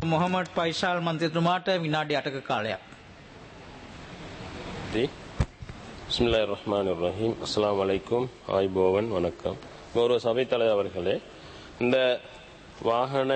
මොහමඩ් පයිසාල් මන්ත්‍රතුමාට විනාඩි අටක කාලයක්. தி பிஸ்மில்லாஹிர் ரஹ்மானிர் ரஹீம் அஸ்ஸலாமு அலைக்கும் ஆய்போவன் வணக்கம் கௌரவ சபைத் தலைவர் அவர்களே இந்த வாகன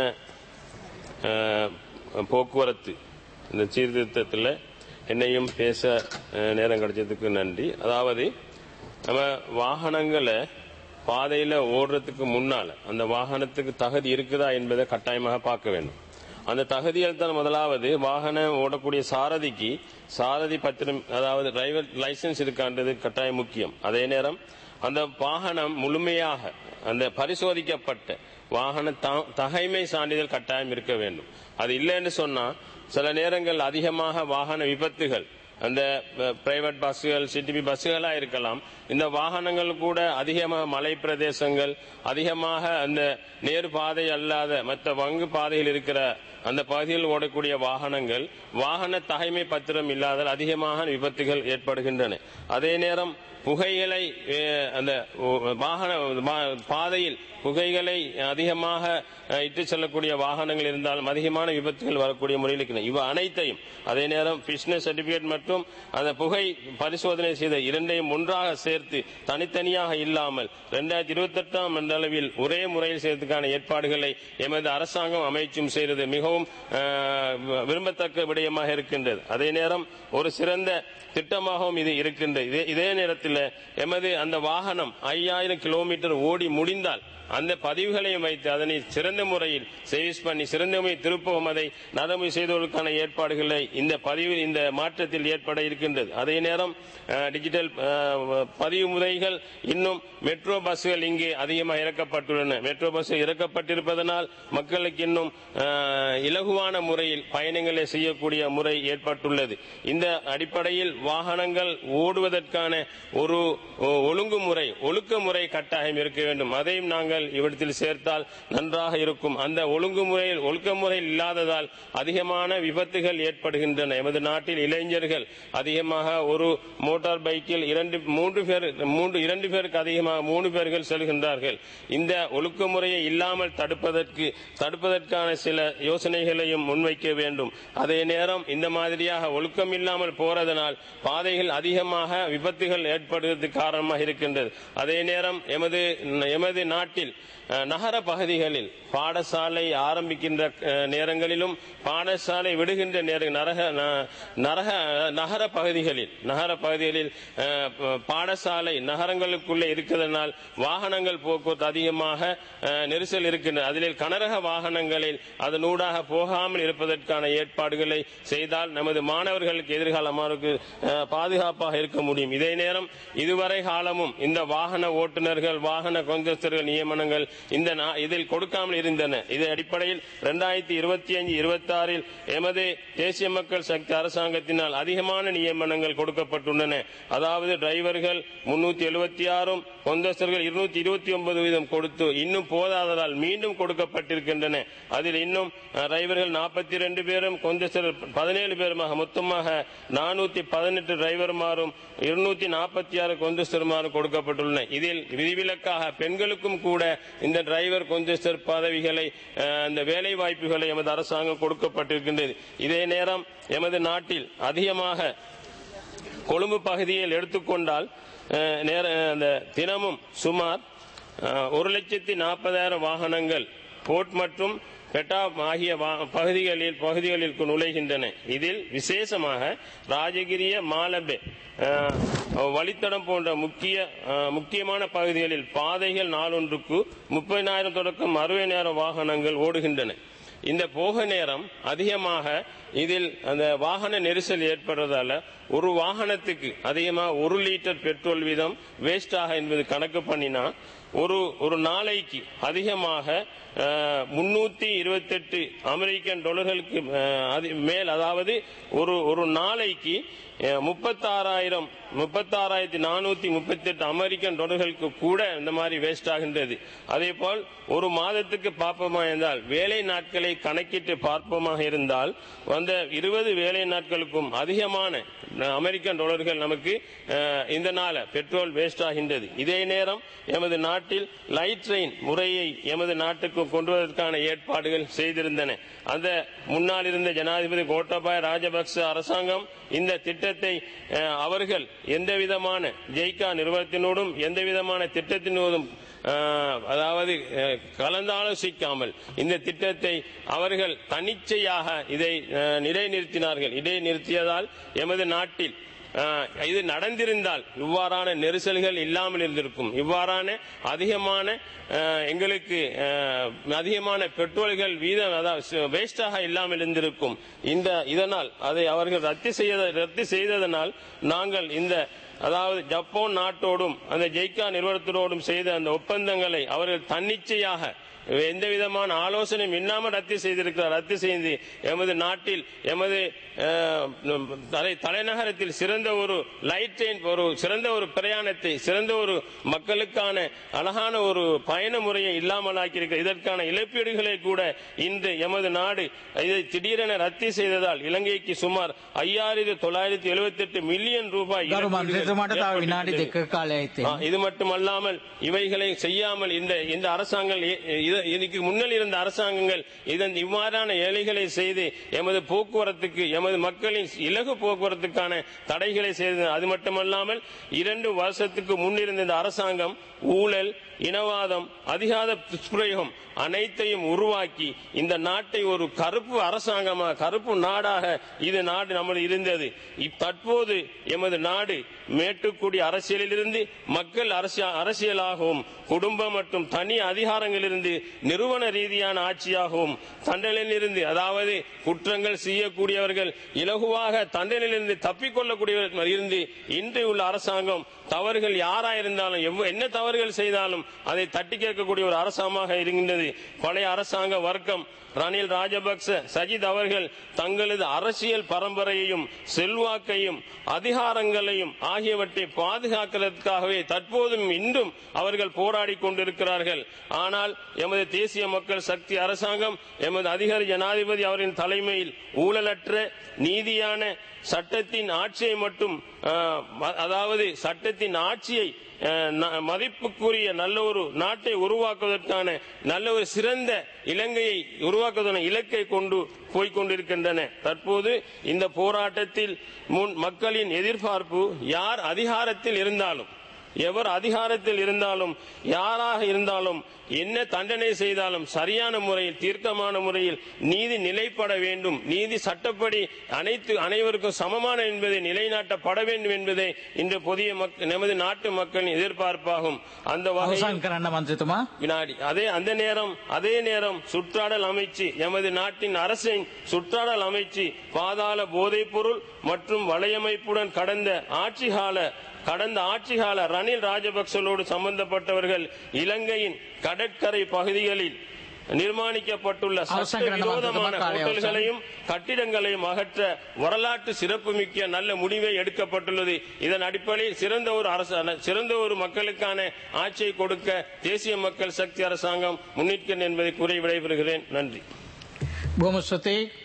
அஹ், போக்குவரத்து இந்த சீர்திருத்தத்தில் என்னையும் பேச அஹ், நேரம் கிடைச்சதுக்கு நன்றி அதாவது நம்ம வாகனங்களை பாதையில் ஓடுறதுக்கு முன்னால் அந்த வாகனத்துக்கு தகுதி இருக்குதா என்பதை கட்டாயமாக பார்க்க வேண்டும் அந்த தகுதியில் தான் முதலாவது வாகனம் ஓடக்கூடிய சாரதிக்கு சாரதி பத்திரம் அதாவது டிரைவர் லைசன்ஸ் இருக்கான்றது கட்டாயம் முக்கியம் அதே நேரம் அந்த வாகனம் முழுமையாக அந்த பரிசோதிக்கப்பட்ட வாகன த- தகைமை சான்றிதழ் கட்டாயம் இருக்க வேண்டும் அது இல்லைன்னு சொன்னா சில நேரங்கள் அதிகமாக வாகன விபத்துகள் அந்த பிரைவேட் பஸ்ஸுகள் சிடிபி பஸ்ஸுகளா இருக்கலாம் இந்த வாகனங்கள் கூட அதிகமாக மலை பிரதேசங்கள் அதிகமாக அந்த நேர் பாதை அல்லாத மற்ற வங்கு பாதையில் இருக்கிற அந்த பகுதியில் ஓடக்கூடிய வாகனங்கள் வாகன தகைமை பத்திரம் இல்லாதால் அதிகமாக விபத்துகள் ஏற்படுகின்றன அதே நேரம் புகைகளை அஹ், அந்த ஓ- வாகன வா- பாதையில் புகைகளை அதிகமாக அஹ், இட்டுச் செல்லக்கூடிய வாகனங்கள் இருந்தாலும் அதிகமான விபத்துகள் வரக்கூடிய முறையில் இருக்கின்றன இவ அனைத்தையும் அதே நேரம் பிட்னஸ் சர்டிபிகேட் மற்றும் அந்த புகை பரிசோதனை செய்த இரண்டையும் ஒன்றாக சேர்த்து தனித்தனியாக இல்லாமல் இரண்டாயிரத்தி இருபத்தி எட்டாம் அளவில் ஒரே முறையில் செய்வதற்கான ஏற்பாடுகளை எமது அரசாங்கம் அமைச்சும் செய்தது மிகவும் அஹ், விரும்பத்தக்க விடயமாக இருக்கின்றது அதே நேரம் ஒரு சிறந்த திட்டமாகவும் இது இருக்கின்றது இதே- இதே நேரத்தில் எமது அந்த வாகனம் ஐயாயிரம் கிலோமீட்டர் ஓடி முடிந்தால் அந்த பதிவுகளையும் வைத்து அதனை சிறந்த முறையில் சர்வீஸ் பண்ணி சிறந்த முறையில் திருப்பவும் அதை நடைமுறை செய்தவர்களுக்கான ஏற்பாடுகளை இந்த பதிவு இந்த மாற்றத்தில் ஏற்பட இருக்கின்றது அதே நேரம் அஹ், டிஜிட்டல் அஹ், பதிவு முறைகள் இன்னும் மெட்ரோ பஸ்கள் இங்கே அதிகமாக இறக்கப்பட்டுள்ளன மெட்ரோ பஸ் இறக்கப்பட்டிருப்பதனால் மக்களுக்கு இன்னும் அஹ், இலகுவான முறையில் பயணங்களை செய்யக்கூடிய முறை ஏற்பட்டுள்ளது இந்த அடிப்படையில் வாகனங்கள் ஓடுவதற்கான ஒரு ஒ- ஒழுங்குமுறை ஒழுக்கமுறை கட்டாயம் இருக்க வேண்டும் அதையும் நாங்கள் இவ்விடத்தில் சேர்த்தால் நன்றாக இருக்கும் அந்த ஒழுங்குமுறையில் ஒழுக்கமுறையில் இல்லாததால் அதிகமான விபத்துகள் ஏற்படுகின்றன எமது நாட்டில் இளைஞர்கள் அதிகமாக ஒரு மோட்டார் பைக்கில் இரண்டு மூன்று பேர் மூன்று இரண்டு பேருக்கு அதிகமாக மூணு பேர்கள் செல்கின்றார்கள் இந்த ஒழுக்கமுறையை இல்லாமல் தடுப்பதற்கு தடுப்பதற்கான சில யோசனைகளையும் முன்வைக்க வேண்டும் அதே நேரம் இந்த மாதிரியாக ஒழுக்கம் இல்லாமல் போறதனால் பாதைகள் அதிகமாக விபத்துகள் ஏற்படுவதற்கு காரணமாக இருக்கின்றது அதே நேரம் எமது எமது நாட்டில் அஹ், நகர பகுதிகளில் பாடசாலை ஆரம்பிக்கின்ற அஹ், நேரங்களிலும் பாடசாலை விடுகின்ற நேர நரக ந- நரக நகர பகுதிகளில் நகர பகுதிகளில் அஹ், ப- பாடசாலை நகரங்களுக்குள்ளே இருக்கிறதனால் வாகனங்கள் போக்குவரத்து அதிகமாக அஹ், நெரிசல் இருக்கின்றன அதில் கனரக வாகனங்களில் அதனூடாக போகாமல் இருப்பதற்கான ஏற்பாடுகளை செய்தால் நமது மாணவர்களுக்கு எதிர்காலமாருக்கு அஹ், பாதுகாப்பாக இருக்க முடியும் இதே நேரம் இதுவரை காலமும் இந்த வாகன ஓட்டுநர்கள் வாகன கொந்தஸ்தர்கள் நியமனங்கள் இந்த நா- இதில் கொடுக்காமல் இருந்தன இது அடிப்படையில் இரண்டாயிரத்தி இருபத்தி அஞ்சு இருபத்தி ஆறில் எமது தேசிய மக்கள் சக்தி அரசாங்கத்தினால் அதிகமான நியமனங்கள் கொடுக்கப்பட்டுள்ளன அதாவது டிரைவர்கள் முன்னூத்தி எழுபத்தி ஆறும் கொந்தஸ்தர்கள் இருநூத்தி இருபத்தி ஒன்பது வீதம் கொடுத்து இன்னும் போதாததால் மீண்டும் கொடுக்கப்பட்டிருக்கின்றன அதில் இன்னும் அஹ், டிரைவர்கள் நாற்பத்தி ரெண்டு பேரும் கொந்தஸ்தர்கள் பதினேழு பேருமாக மொத்தமாக நானூத்தி பதினெட்டு டிரைவர்மாரும் இருநூத்தி நாற்பத்தி ஆறு கொந்தஸ்தருமாரும் கொடுக்கப்பட்டுள்ளன இதில் விதிவிலக்காக பெண்களுக்கும் கூட இந்த டிரைவர் கொந்தஸ்தர் பதவிகளை அஹ், இந்த வேலை வாய்ப்புகளை எமது அரசாங்கம் கொடுக்கப்பட்டிருக்கின்றது இதே நேரம் எமது நாட்டில் அதிகமாக கொழும்பு பகுதியில் எடுத்துக்கொண்டால் அஹ், நேர அந்த தினமும் சுமார் அஹ், ஒரு லட்சத்தி நாற்பதாயிரம் வாகனங்கள் போர்ட் மற்றும் பெட்டா ஆகிய வா- பகுதிகளில் பகுதிகளில் நுழைகின்றன இதில் விசேஷமாக ராஜகிரிய மாலபே அஹ், வழித்தடம் போன்ற முக்கிய அஹ், முக்கியமான பகுதிகளில் பாதைகள் நாளொன்றுக்கு முப்பதினாயிரம் தொடக்கம் அறுபதினாயிரம் வாகனங்கள் ஓடுகின்றன இந்த போக நேரம் அதிகமாக இதில் அந்த வாகன நெரிசல் ஏற்படுறதால ஒரு வாகனத்துக்கு அதிகமாக ஒரு லிட்டர் பெட்ரோல் வீதம் வேஸ்டாக என்பது கணக்கு பண்ணினா ஒரு ஒரு நாளைக்கு அதிகமாக முன்னூத்தி இருபத்தெட்டு அமெரிக்கன் டாலர்களுக்கு அஹ், அதி- மேல் அதாவது ஒரு ஒரு நாளைக்கு முப்பத்தாறாயிரம் முப்பத்தாறாயிரத்தி நானூத்தி முப்பத்தி எட்டு அமெரிக்கன் டாலர்களுக்கு கூட இந்த மாதிரி வேஸ்ட் ஆகின்றது அதே போல் ஒரு மாதத்துக்கு பார்ப்போமா இருந்தால் வேலை நாட்களை கணக்கிட்டு பார்ப்போமாக இருந்தால் அந்த இருபது வேலை நாட்களுக்கும் அதிகமான அமெரிக்கன் டாலர்கள் நமக்கு அஹ், இந்த நாள பெட்ரோல் வேஸ்ட் ஆகின்றது இதே நேரம் எமது நாட்டில் லைட் ட்ரெயின் முறையை எமது நாட்டுக்கு கொண்டு வருவதற்கான ஏற்பாடுகள் செய்திருந்தன அந்த முன்னால் இருந்த ஜனாதிபதி கோட்டபாய ராஜபக்ச அரசாங்கம் இந்த திட்டத்தை அஹ், அவர்கள் எந்த விதமான ஜெய்கா நிறுவனத்தினோடும் எந்த விதமான திட்டத்தினோடும் அஹ், அதாவது அஹ், கலந்தாலோசிக்காமல் இந்த திட்டத்தை அவர்கள் தனிச்சையாக இதை அஹ், நிலைநிறுத்தினார்கள் இடைநிறுத்தியதால் எமது நாட்டில் அஹ், இது நடந்திருந்தால் இவ்வாறான நெரிசல்கள் இல்லாமல் இருந்திருக்கும் இவ்வாறான அதிகமான அஹ், எங்களுக்கு அஹ், அதிகமான பெட்ரோல்கள் வீதம் அதாவது வேஸ்டாக இல்லாமல் இருந்திருக்கும் இந்த இதனால் அதை அவர்கள் ரத்து செய்த ரத்து செய்ததனால் நாங்கள் இந்த அதாவது ஜப்பான் நாட்டோடும் அந்த ஜெய்கா நிறுவனத்தோடும் செய்த அந்த ஒப்பந்தங்களை அவர்கள் தன்னிச்சையாக எந்த விதமான ஆலோசனையும் இல்லாமல் ரத்து செய்திருக்கிறார் ரத்து செய்து எமது நாட்டில் எமது அஹ், தலை தலைநகரத்தில் சிறந்த ஒரு லைட் ட்ரெயின் ஒரு சிறந்த ஒரு பிரயாணத்தை சிறந்த ஒரு மக்களுக்கான அழகான ஒரு பயண முறையை இல்லாமல் ஆக்கியிருக்கிறார் இதற்கான இழப்பீடுகளை கூட இன்று எமது நாடு இதை திடீரென ரத்து செய்ததால் இலங்கைக்கு சுமார் ஐயாயிரத்தி தொள்ளாயிரத்தி எழுபத்தி எட்டு மில்லியன் ரூபாய் ගරු இழப்பீடுகள் මන්ත්‍රතුමාට තව විනාඩි ஏற்பட்டிருக்கிறது. දෙක කාලයයි ஆ, இது மட்டுமல்லாமல் இவைகளை செய்யாமல் இந்த இந்த அரசாங்கம் இ- இது- இதுக்கு முன்னில் இருந்த அரசாங்கங்கள் இதன் இவ்வாறான ஏழைகளை செய்து எமது போக்குவரத்துக்கு எமது மக்களின் இலகு போக்குவரத்துக்கான தடைகளை செய்தது அது மட்டுமல்லாமல் இரண்டு வருஷத்துக்கு முன்னிருந்த இந்த அரசாங்கம் ஊழல் இனவாதம் அதிகார துஷ்பிரயோகம் அனைத்தையும் உருவாக்கி இந்த நாட்டை ஒரு கருப்பு அரசாங்கமாக கருப்பு நாடாக இது நாடு நமது இருந்தது இப் தற்போது எமது நாடு மேட்டுக்குடி அரசியலிலிருந்து மக்கள் அரசிய- அரசியலாகவும் குடும்பம் மற்றும் தனி அதிகாரங்களிலிருந்து நிறுவன ரீதியான ஆட்சியாகவும் தண்டனையிலிருந்து அதாவது குற்றங்கள் செய்யக்கூடியவர்கள் இலகுவாக தண்டனையிலிருந்து தப்பிக்கொள்ளக்கூடியவர்கள் இருந்து இன்று உள்ள அரசாங்கம் தவறுகள் யாராயிருந்தாலும் எவ்வ- என்ன தவறுகள் செய்தாலும் அதை தட்டி கேட்கக்கூடிய ஒரு அரசாங்கமாக இருக்கின்றது பழைய அரசாங்க வர்க்கம் ரணில் ராஜபக்ச சஜித் அவர்கள் தங்களது அரசியல் பரம்பரையையும் செல்வாக்கையும் அதிகாரங்களையும் ஆகியவற்றை பாதுகாக்கிறதுக்காகவே தற்போதும் இன்றும் அவர்கள் போராடி கொண்டிருக்கிறார்கள் ஆனால் எமது தேசிய மக்கள் சக்தி அரசாங்கம் எமது அதிகாரி ஜனாதிபதி அவரின் தலைமையில் ஊழலற்ற நீதியான சட்டத்தின் ஆட்சியை மட்டும் அஹ், ம- அதாவது சட்டத்தின் ஆட்சியை அஹ், ந- மதிப்புக்குரிய நல்ல ஒரு நாட்டை உருவாக்குவதற்கான நல்ல ஒரு சிறந்த இலங்கையை உருவாக்குவதற்கான இலக்கை கொண்டு போய்கொண்டிருக்கின்றன தற்போது இந்த போராட்டத்தில் முன் மக்களின் எதிர்பார்ப்பு யார் அதிகாரத்தில் இருந்தாலும் எவர் அதிகாரத்தில் இருந்தாலும் யாராக இருந்தாலும் என்ன தண்டனை செய்தாலும் சரியான முறையில் தீர்க்கமான முறையில் நீதி நிலைப்பட வேண்டும் நீதி சட்டப்படி அனைத்து அனைவருக்கும் சமமான என்பதை நிலைநாட்டப்பட வேண்டும் என்பதே இன்று புதிய மக்- நமது நாட்டு மக்களின் எதிர்பார்ப்பாகும் அந்த வகையில் අවසන් කරන්න මන්ත්‍රතුමා வினாடி அதே அந்த நேரம் அதே நேரம் சுற்றாடல் அமைச்சு எமது நாட்டின் அரசின் சுற்றாடல் அமைச்சு பாதாள போதைப் பொருள் மற்றும் வலையமைப்புடன் கடந்த ஆட்சி கால கடந்த ஆட்சி கால ரணில் ராஜபக்சலோடு சம்பந்தப்பட்டவர்கள் இலங்கையின் கடற்கரை பகுதிகளில் நிர்மாணிக்கப்பட்டுள்ள அவசரம் கிடந்த சட்டவிரோதமான மருத்துவ காலை அவசரம். ஹோட்டல்களையும் கட்டிடங்களையும் அகற்ற வரலாற்று சிறப்புமிக்க நல்ல முடிவை எடுக்கப்பட்டுள்ளது இதன் அடிப்படையில் சிறந்த ஒரு அரசு சிறந்த ஒரு மக்களுக்கான ஆட்சியை கொடுக்க தேசிய மக்கள் சக்தி அரசாங்கம் முன்னிற்கிறது என்பதை கூறி விடைபெறுகிறேன் நன்றி බොහොම ස්තුතියි